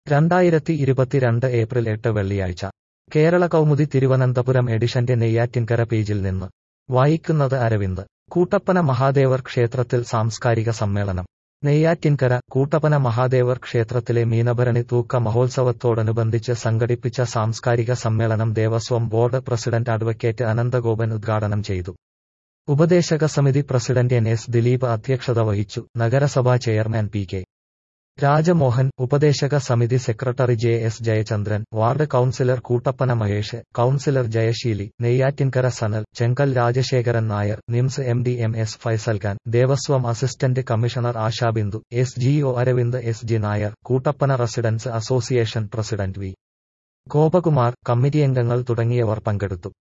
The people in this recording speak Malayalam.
രണ്ടായിരത്തി ഇരുപത്തിരണ്ട് ഏപ്രിൽ എട്ട് വെള്ളിയാഴ്ച കേരള കൗമുദി തിരുവനന്തപുരം എഡിഷന്റെ നെയ്യാറ്റിൻകര പേജിൽ നിന്ന് വായിക്കുന്നത് അരവിന്ദ് കൂട്ടപ്പന മഹാദേവർ ക്ഷേത്രത്തിൽ സാംസ്കാരിക സമ്മേളനം നെയ്യാറ്റിൻകര കൂട്ടപ്പന മഹാദേവർ ക്ഷേത്രത്തിലെ മീനഭരണി തൂക്ക മഹോത്സവത്തോടനുബന്ധിച്ച് സംഘടിപ്പിച്ച സാംസ്കാരിക സമ്മേളനം Devaswom board president advocate Ananthagopan ഉദ്ഘാടനം ചെയ്തു ഉപദേശക സമിതി പ്രസിഡന്റ് എൻ എസ് ദിലീപ് അധ്യക്ഷത വഹിച്ചു നഗരസഭാ ചെയർമാൻ പി കെ രാജമോഹൻ ഉപദേശക സമിതി secretary J S Jayachandran ward councillor Kuttappana Mahesh councillor Jayaseeli Neyyattinkara Sanal Chenkal Rajasekharan Nair NIMS M D M S Faisal Khan Devaswom assistant commissioner Ashabindu S G O Aravind S G Nair Kuttappana residents association president V Gopakumar കമ്മിറ്റിയംഗങ്ങൾ തുടങ്ങിയവർ പങ്കെടുത്തു